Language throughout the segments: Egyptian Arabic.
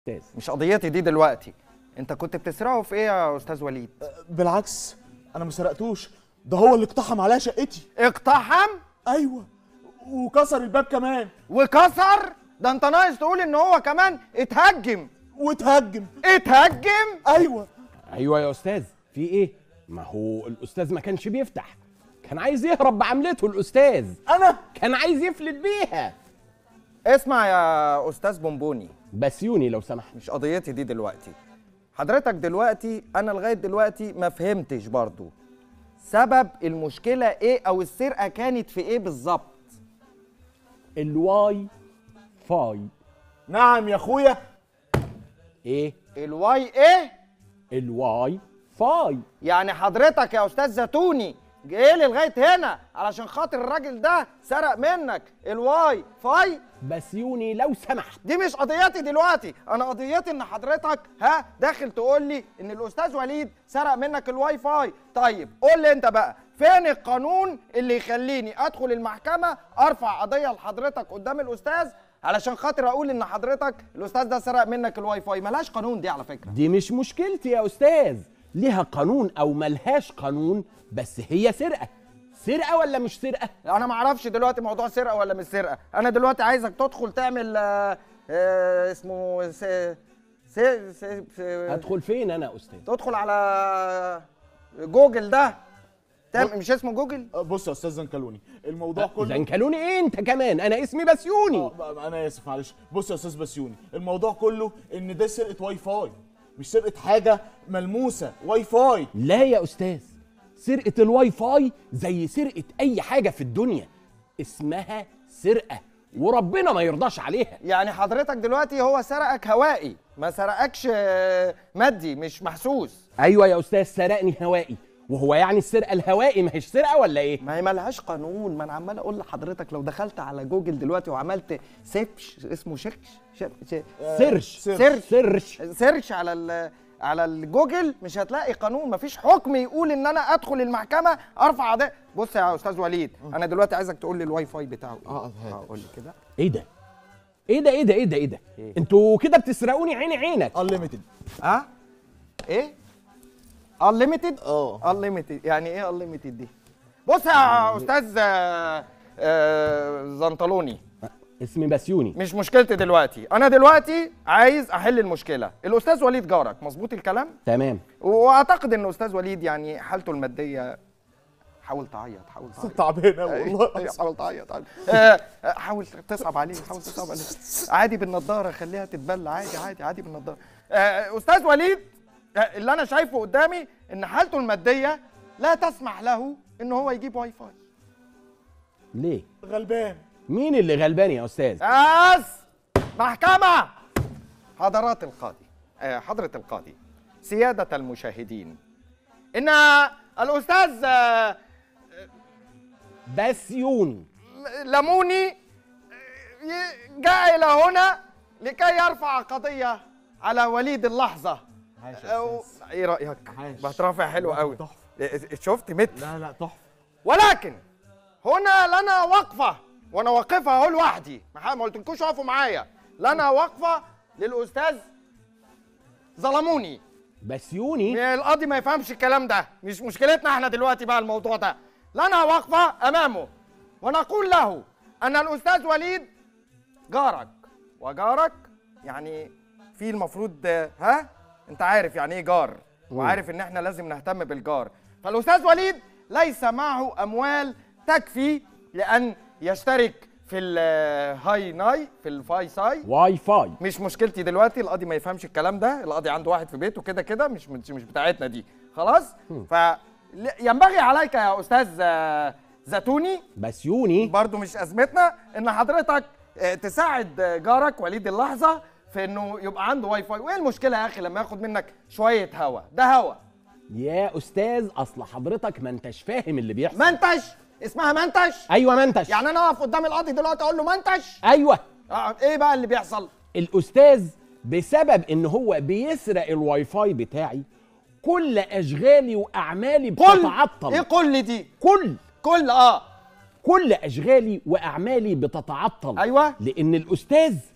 استاذ مش قضيتي دي دلوقتي انت كنت بتسرقه في ايه يا استاذ وليد بالعكس انا ما سرقتوش ده هو اللي اقتحم عليا شقتي اقتحم ايوه وكسر الباب كمان وكسر ده انت ناقص تقول ان هو كمان اتهجم واتهجم اتهجم ايوه ايوه يا استاذ في ايه ما هو الاستاذ ما كانش بيفتح كان عايز يهرب بعملته الاستاذ انا كان عايز يفلت بيها اسمع يا استاذ بونبوني بسيوني لو سمحت مش قضيتي دي دلوقتي حضرتك دلوقتي انا لغايه دلوقتي ما فهمتش برضو سبب المشكله ايه او السرقه كانت في ايه بالظبط الواي فاي نعم يا اخويا ايه الواي ايه الواي فاي يعني حضرتك يا استاذ زيتوني جاي لي لغايه هنا علشان خاطر الراجل ده سرق منك الواي فاي بسيوني لو سمحت دي مش قضيتي دلوقتي انا قضيتي ان حضرتك ها داخل تقول لي ان الاستاذ وليد سرق منك الواي فاي طيب قول لي انت بقى فين القانون اللي يخليني ادخل المحكمه ارفع قضيه لحضرتك قدام الاستاذ علشان خاطر اقول ان حضرتك الاستاذ ده سرق منك الواي فاي ملهاش قانون دي على فكره دي مش مشكلتي يا استاذ ليها قانون او ملهاش قانون بس هي سرقه سرقه ولا مش سرقه انا ما اعرفش دلوقتي موضوع سرقه ولا مش سرقه انا دلوقتي عايزك تدخل تعمل آه آه اسمه س... س... س... س... ادخل فين انا يا استاذ تدخل على جوجل ده تعمل مش اسمه جوجل أه، بص يا استاذ زنكلوني الموضوع كله زنكلوني ايه انت كمان انا اسمي بسيوني آه، انا اسف معلش بص يا استاذ بسيوني الموضوع كله ان ده سرقه واي فاي مش سرقه حاجه ملموسه واي فاي لا يا استاذ سرقه الواي فاي زي سرقه اي حاجه في الدنيا اسمها سرقه وربنا ما يرضاش عليها يعني حضرتك دلوقتي هو سرقك هوائي ما سرقكش آه، مادي مش محسوس ايوه يا استاذ سرقني هوائي وهو يعني السرقه الهوائي ما هيش سرقه ولا ايه ما هي ملهاش قانون ما انا عمال اقول لحضرتك لو دخلت على جوجل دلوقتي وعملت سيرش اسمه شيرش شير- سيرش سيرش سيرش سيرش على ال على الجوجل مش هتلاقي قانون مفيش حكم يقول ان انا ادخل المحكمه ارفع قضيه بص يا استاذ وليد انا دلوقتي عايزك تقول لي الواي فاي بتاعه ايه اه اه قول لي كده ايه ده ايه ده ايه ده ايه ده ايه ده انتوا كده بتسرقوني عيني عينك انليميتد اه ايه unlimited اه unlimited يعني ايه unlimited دي بص يا استاذ آه، آه، زنطلوني اسمي بسيوني مش مشكلتي دلوقتي انا دلوقتي عايز احل المشكله الاستاذ وليد جارك مظبوط الكلام تمام واعتقد ان استاذ وليد يعني حالته الماديه حاول تعيط حاول تعيط تعبانه والله أيوة، العظيم. حاول تعيط عادي. آه، آه، حاول تصعب عليه حاول تصعب عليه عادي بالنضاره خليها تتبلى عادي عادي عادي بالنضاره آه، استاذ وليد آه، اللي انا شايفه قدامي ان حالته الماديه لا تسمح له ان هو يجيب واي فاي ليه غلبان مين اللي غلبان يا استاذ بس محكمه حضرات القاضي آه، حضره القاضي سياده المشاهدين ان الاستاذ آه، بسيوني لموني ي- جاء إلى هنا لكي يرفع قضية على وليد اللحظة أو- ايه رأيك؟ عاش. بترافع حلو قوي تحفة. شفت متر لا لا تحفه ولكن هنا لنا وقفة وانا واقفة اهو لوحدي ما ما قلتلكوش اقفوا معايا لنا وقفة للأستاذ ظلموني بسيوني القاضي ما يفهمش الكلام ده مش مشكلتنا احنا دلوقتي بقى الموضوع ده لنا واقفة أمامه ونقول له أن الأستاذ وليد جارك وجارك يعني في المفروض ها أنت عارف يعني إيه جار وعارف إن احنا لازم نهتم بالجار فالأستاذ وليد ليس معه أموال تكفي لأن يشترك في الهاي ناي في الفاي ساي واي فاي مش مشكلتي دلوقتي القاضي ما يفهمش الكلام ده القاضي عنده واحد في بيته كده كده مش مش مش بتاعتنا دي خلاص ف ل- ينبغي عليك يا استاذ آه، زيتوني بسيوني برضو مش ازمتنا ان حضرتك آه، تساعد آه، جارك وليد اللحظه في انه يبقى عنده واي فاي وايه المشكله يا اخي لما ياخد منك شويه هوا ده هوا يا استاذ اصل حضرتك ما انتش فاهم اللي بيحصل منتش اسمها منتش ايوه ما انتش يعني انا اقف قدام القاضي دلوقتي اقول له منتش ايوه آه، ايه بقى اللي بيحصل الاستاذ بسبب ان هو بيسرق الواي فاي بتاعي كل اشغالي واعمالي كل بتتعطل ايه كل دي كل كل اه كل اشغالي واعمالي بتتعطل أيوة. لان الاستاذ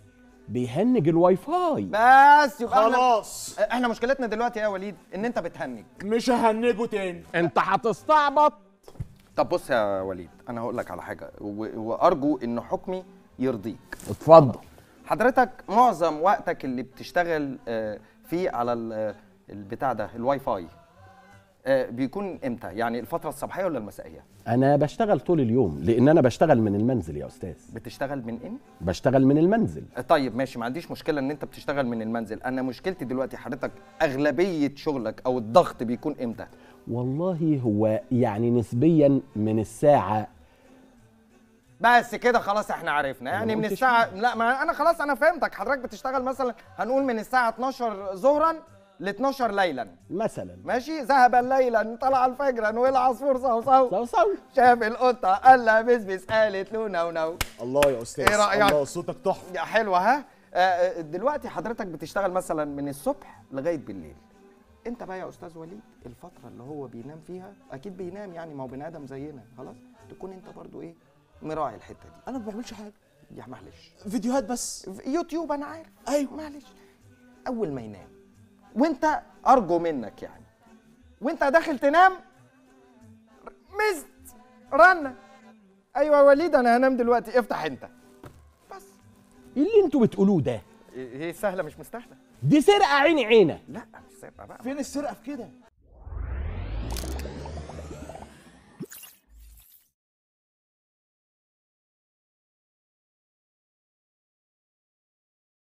بيهنج الواي فاي بس يبقى احنا خلاص احنا مشكلتنا دلوقتي يا وليد ان انت بتهنج مش ههنجه تاني انت هتستعبط طب بص يا وليد انا هقول لك على حاجه و- وارجو ان حكمي يرضيك اتفضل حضرتك معظم وقتك اللي بتشتغل آه، فيه على ال- آه، البتاع ده الواي فاي آه، بيكون امتى يعني الفتره الصباحيه ولا المسائيه انا بشتغل طول اليوم لان انا بشتغل من المنزل يا استاذ بتشتغل من ان بشتغل من المنزل آه، طيب ماشي ما عنديش مشكله ان انت بتشتغل من المنزل انا مشكلتي دلوقتي حضرتك اغلبيه شغلك او الضغط بيكون امتى والله هو يعني نسبيا من الساعه بس كده خلاص احنا عرفنا يعني من قلتش الساعه لا ما انا خلاص انا فهمتك حضرتك بتشتغل مثلا هنقول من الساعه 12 ظهرا ل 12 ليلا مثلا ماشي ذهب الليلا طلع الفجر والعصفور صوصو صو صو شاف القطه قال لها بسبس قالت له نو نو الله يا استاذ إيه رأيك؟ الله صوتك تحفه يا حلوه ها آه، آه، دلوقتي حضرتك بتشتغل مثلا من الصبح لغايه بالليل انت بقى يا استاذ وليد الفتره اللي هو بينام فيها اكيد بينام يعني ما هو بني ادم زينا خلاص تكون انت برضو ايه مراعي الحته دي انا ما بعملش حاجه يا معلش فيديوهات بس في يوتيوب انا عارف ايوه معلش اول ما ينام وانت ارجو منك يعني وانت داخل تنام مست رنه ايوه يا وليد انا هنام دلوقتي افتح انت بس إيه اللي انتوا بتقولوه ده هي سهله مش مستاهله دي سرقه عيني عينه لا مش سابقه بقى فين السرقه في كده